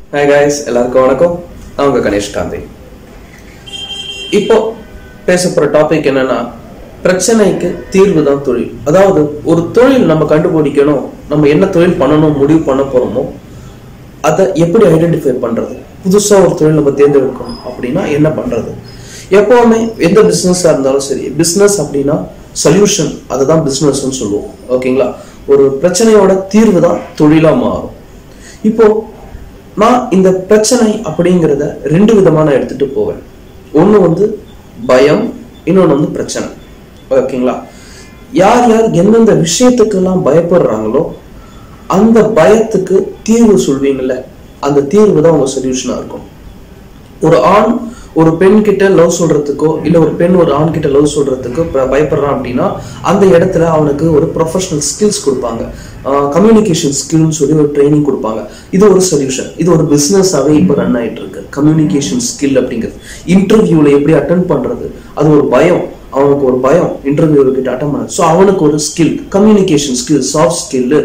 hi guys எல்லாருக்கும் வணக்கம் நான் உங்க கணேஷ் காந்தி இப்போ பேச போற டாபிக் என்னன்னா பிரச்சனைக்கு தீர்வு தான் தொழில் அதாவது ஒரு தொழில் நம்ம கண்டுபிடிக்கணும் நம்ம என்ன தொழில் பண்ணணும் முடிவு பண்ண போறோமோ அதை எப்படி ஐடென்டிஃபை பண்றது புதுசா ஒரு தொழில் நம்ம தேர்ந்தெடுக்கணும் அப்படின்னா என்ன பண்றது எப்பவுமே எந்த பிசினஸா இருந்தாலும் சரி பிசினஸ் அப்படின்னா சொல்யூஷன் அதுதான் பிசினஸ்னு சொல்லுவோம் ஓகேங்களா ஒரு பிரச்சனையோட தீர்வு தான் தொழிலா மாறும் இப்போ நான் இந்த பிரச்சனை அப்படிங்கிறத ரெண்டு விதமா நான் எடுத்துட்டு போவேன் ஒண்ணு வந்து பயம் இன்னொன்னு வந்து பிரச்சனை ஓகேங்களா யார் யார் எந்தெந்த விஷயத்துக்கெல்லாம் பயப்படுறாங்களோ அந்த பயத்துக்கு தீர்வு சொல்வீங்கல்ல அந்த தீர்வு தான் உங்க சொல்யூஷனா இருக்கும் ஒரு ஆண் ஒரு பெண் கிட்ட லவ் சொல்றதுக்கோ இல்ல ஒரு பெண் ஒரு ஆண் கிட்ட லவ் சொல்றதுக்கோ ப- பயப்படுறான் அப்படின்னா அந்த இடத்துல அவனுக்கு ஒரு ப்ரொஃபஷனல் ஸ்கில்ஸ் கொடுப்பாங்க கம்யூனிகேஷன் ஸ்கில்னு சொல்லி ஒரு ட்ரைனிங் கொடுப்பாங்க இது ஒரு சொல்யூஷன் இது ஒரு பிசினஸாவே இப்போ ரன் ஆயிட்டு இருக்கு கம்யூனிகேஷன் ஸ்கில் அப்படிங்கிறது இன்டர்வியூல எப்படி அட்டன் பண்றது அது ஒரு பயம் அவனுக்கு ஒரு பயம் இன்டர்வியூ கிட்ட அட்டன் பண்ண ஸோ அவனுக்கு ஒரு skill communication skill soft skill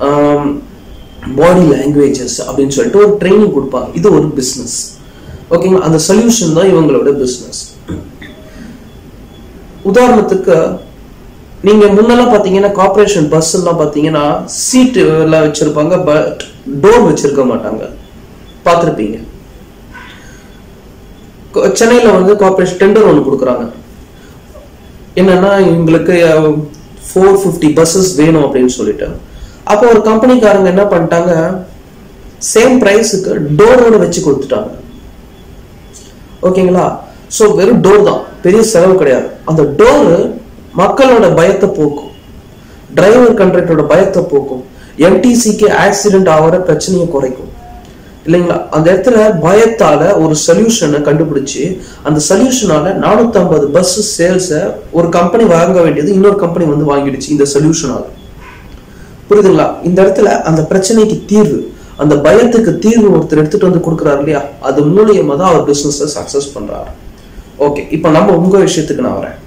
body languages அப்படின்னு சொல்லிட்டு ஒரு ட்ரைனிங் கொடுப்பாங்க இது ஒரு பிஸ்னஸ் ஓகேங்களா அந்த சொல்யூஷன் தான் இவங்களோட பிஸ்னஸ் உதாரணத்துக்கு நீங்க முன்னெல்லாம் பாத்தீங்கன்னா கார்பரேஷன் பஸ் எல்லாம் பாத்தீங்கன்னா சீட் எல்லாம் வச்சிருப்பாங்க பட் டோர் வச்சிருக்க மாட்டாங்க பார்த்திருப்பீங்க கொ- சென்னையில வந்து கார்பரேஷன் டெண்டர் ஒன்று கொடுக்குறாங்க என்னன்னா இவங்களுக்கு ஃபோர் ஃபிஃப்டி பஸ்ஸஸ் வேணும் அப்படின்னு சொல்லிட்டு அப்போ ஒரு கம்பெனிக்காரங்க என்ன பண்ணிட்டாங்க சேம் ப்ரைஸுக்கு டோரோட வச்சு கொடுத்துட்டாங்க ஓகேங்களா ஸோ வெறும் டோர் தான் பெரிய செலவு கிடையாது அந்த டோரு மக்களோட பயத்தை போக்கும் டிரைவர் கண்ட்ரக்டரோட பயத்தை போக்கும் எம்டிசிக்கு ஆக்சிடென்ட் ஆகிற பிரச்சனையை குறைக்கும் இல்லைங்களா அந்த இடத்துல பயத்தால ஒரு சொல்யூஷனை கண்டுபிடிச்சு அந்த சொல்யூஷனால 450 ஐம்பது பஸ் சேல்ஸை ஒரு கம்பெனி வாங்க வேண்டியது இன்னொரு கம்பெனி வந்து வாங்கிடுச்சு இந்த சொல்யூஷனால புரியுதுங்களா இந்த இடத்துல அந்த பிரச்சனைக்கு தீர்வு அந்த பயத்துக்கு தீர்வு ஒருத்தர் எடுத்துட்டு வந்து கொடுக்குறாரு இல்லையா அது மூலியமா தான் அவர் பிசினஸ் சக்சஸ் பண்றாரு ஓகே இப்போ நம்ம உங்க விஷயத்துக்கு நான் வரேன்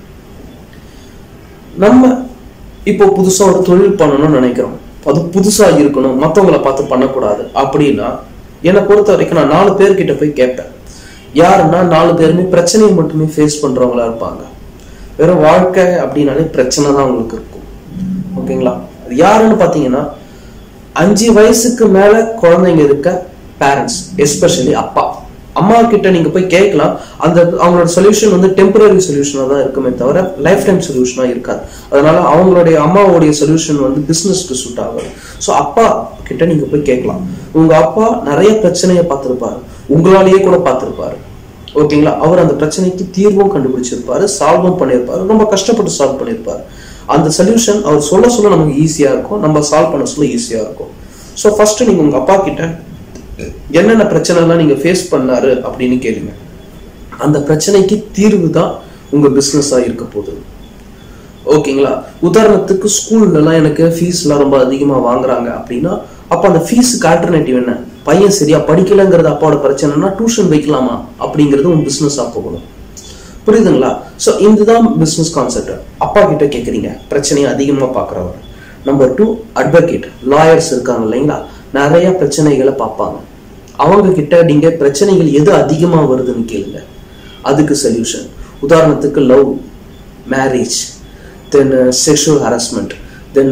நம்ம இப்போ புதுசா ஒரு தொழில் பண்ணணும்னு நினைக்கிறோம் அது புதுசா இருக்கணும் மத்தவங்கள பார்த்து பண்ணக்கூடாது அப்படின்னா என்னை பொறுத்த வரைக்கும் நான் நாலு பேர்கிட்ட போய் கேட்பேன் யாருன்னா நாலு பேருமே பிரச்சனையை மட்டுமே ஃபேஸ் பண்றவங்களா இருப்பாங்க வெறும் வாழ்க்கை அப்படின்னாலே பிரச்சனை தான் உங்களுக்கு இருக்கும் ஓகேங்களா அது யாருன்னு பாத்தீங்கன்னா அஞ்சு வயசுக்கு மேல குழந்தைங்க இருக்க பேரண்ட்ஸ் எஸ்பெஷலி அப்பா அம்மா கிட்ட நீங்க போய் கேட்கலாம் அந்த அவங்களோட சொல்யூஷன் வந்து டெம்பரரி சொல்யூஷனா தான் இருக்குமே தவிர லைஃப் டைம் சொல்யூஷனா இருக்காது அதனால அவங்களுடைய அம்மாவுடைய சொல்யூஷன் வந்து பிசினஸ்க்கு சூட் ஆகும் ஸோ அப்பா கிட்ட நீங்க போய் கேட்கலாம் உங்க அப்பா நிறைய பிரச்சனையை பார்த்திருப்பாரு உங்களாலேயே கூட பார்த்திருப்பாரு ஓகேங்களா அவர் அந்த பிரச்சனைக்கு தீர்வும் கண்டுபிடிச்சிருப்பாரு சால்வும் பண்ணியிருப்பாரு ரொம்ப கஷ்டப்பட்டு சால்வ் பண்ணியிருப்பாரு அந்த சொல்யூஷன் அவர் சொல்ல சொல்ல நமக்கு ஈஸியா இருக்கும் நம்ம சால்வ் பண்ண சொல்ல ஈஸியா இருக்கும் ஸோ ஃபர்ஸ்ட் நீங்க உங்க அப்பா கிட்ட என்னென்ன பிரச்சனைலாம் நீங்க ஃபேஸ் பண்ணாரு அப்படின்னு கேளுங்க அந்த பிரச்சனைக்கு தீர்வு தான் உங்க பிசினஸா இருக்க போகுது ஓகேங்களா உதாரணத்துக்கு ஸ்கூல்ல எல்லாம் எனக்கு ஃபீஸ் எல்லாம் ரொம்ப அதிகமா வாங்குறாங்க அப்படின்னா அப்ப அந்த ஃபீஸுக்கு ஆல்டர்னேட்டிவ் என்ன பையன் சரியா படிக்கலங்கிறது அப்பாவோட பிரச்சனைனா டியூஷன் வைக்கலாமா அப்படிங்கிறது உங்க பிசினஸ் போகணும் புரியுதுங்களா ஸோ இதுதான் பிசினஸ் கான்செப்ட் அப்பா கிட்ட கேட்குறீங்க பிரச்சனையை அதிகமாக பார்க்குறவர் நம்பர் டூ அட்வொகேட் லாயர்ஸ் இருக்காங்க இல்லைங்களா நிறைய பிரச்சனைகளை பார்ப்பாங்க அவங்க கிட்ட நீங்க பிரச்சனைகள் எது அதிகமா வருதுன்னு கேளுங்க அதுக்கு சொல்யூஷன் உதாரணத்துக்கு love marriage then sexual harassment then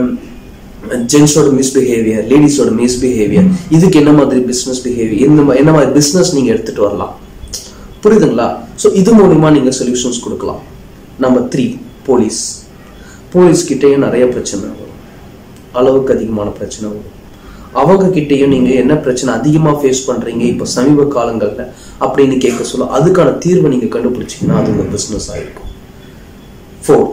ஜென்ஸோட மிஸ்பிஹேவியர் லேடிஸோட மிஸ்பிஹேவியர் இதுக்கு என்ன மாதிரி பிசினஸ் பிஹேவியர் இந்த மா- என்ன மாதிரி பிசினஸ் நீங்க எடுத்துட்டு வரலாம் புரியுதுங்களா ஸோ இது மூலியமா நீங்க சொல்யூஷன்ஸ் கொடுக்கலாம் நம்பர் த்ரீ போலீஸ் போலீஸ் கிட்டேயும் நிறைய பிரச்சனை வரும் அளவுக்கு அதிகமான பிரச்சனை வரும் அவங்க கிட்டேயும் நீங்க என்ன பிரச்சனை அதிகமா ஃபேஸ் பண்றீங்க இப்போ சமீப காலங்கள்ல அப்படின்னு கேட்க சொல்ல அதுக்கான தீர்வை நீங்க கண்டுபிடிச்சீங்கன்னா அது உங்க பிசினஸ் ஆயிருக்கும் for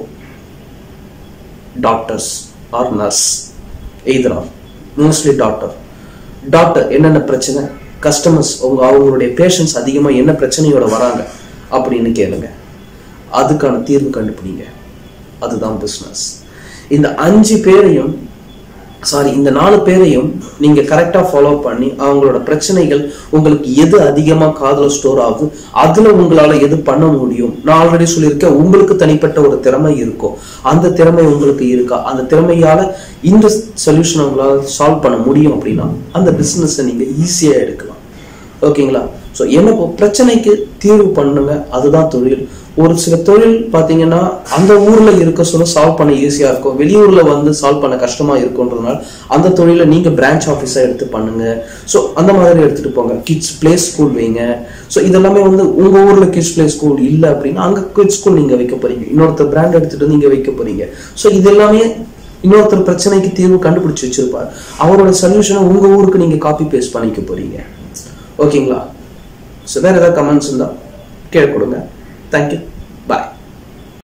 doctors or nurse either or mostly doctor doctor என்னென்ன பிரச்சனை கஸ்டமர்ஸ் உங்க அவங்களுடைய பேஷண்ட்ஸ் அதிகமா என்ன பிரச்சனையோட வராங்க அப்படின்னு கேளுங்க அதுக்கான தீர்வு கண்டுபிடிங்க அதுதான் பிசினஸ் இந்த அஞ்சு பேரையும் சாரி இந்த நாலு பேரையும் நீங்க கரெக்டா ஃபாலோ பண்ணி அவங்களோட பிரச்சனைகள் உங்களுக்கு எது அதிகமா காதுல ஸ்டோர் ஆகுது அதுல உங்களால எது பண்ண முடியும் நான் ஆல்ரெடி சொல்லியிருக்கேன் உங்களுக்கு தனிப்பட்ட ஒரு திறமை இருக்கும் அந்த திறமை உங்களுக்கு இருக்கா அந்த திறமையால இந்த சொல்யூஷன் உங்களால சால்வ் பண்ண முடியும் அப்படின்னா அந்த பிசினஸ் நீங்க ஈஸியா எடுக்கலாம் ஓகேங்களா ஸோ என்ன இப்போ பிரச்சனைக்கு தீர்வு பண்ணுங்க அதுதான் தொழில் ஒரு சில தொழில் பார்த்தீங்கன்னா அந்த ஊர்ல இருக்க சொல்ல சால்வ் பண்ண ஈஸியா இருக்கும் வெளியூர்ல வந்து சால்வ் பண்ண கஷ்டமா இருக்குன்றதுனால அந்த தொழிலை நீங்க பிரான்ச் ஆஃபீஸா எடுத்து பண்ணுங்க ஸோ அந்த மாதிரி எடுத்துட்டு போங்க கிட்ஸ் பிளே ஸ்கூல் வைங்க ஸோ இதெல்லாமே வந்து உங்க ஊர்ல கிட்ஸ் பிளே ஸ்கூல் இல்லை அப்படின்னா அங்க கிட்ஸ் ஸ்கூல் நீங்க வைக்க போறீங்க இன்னொருத்தர் பிராண்ட் எடுத்துட்டு நீங்க வைக்க போறீங்க ஸோ இது எல்லாமே இன்னொருத்தர் பிரச்சனைக்கு தீர்வு கண்டுபிடிச்சு வச்சிருப்பார் அவரோட சொல்யூஷனை உங்க ஊருக்கு நீங்க காப்பி பேஸ்ட் பண்ணிக்க போறீங்க ஓகேங்களா ஸோ வேற ஏதாவது கமெண்ட்ஸ் இருந்தால் கேட்க கொடுங்க தேங்க்யூ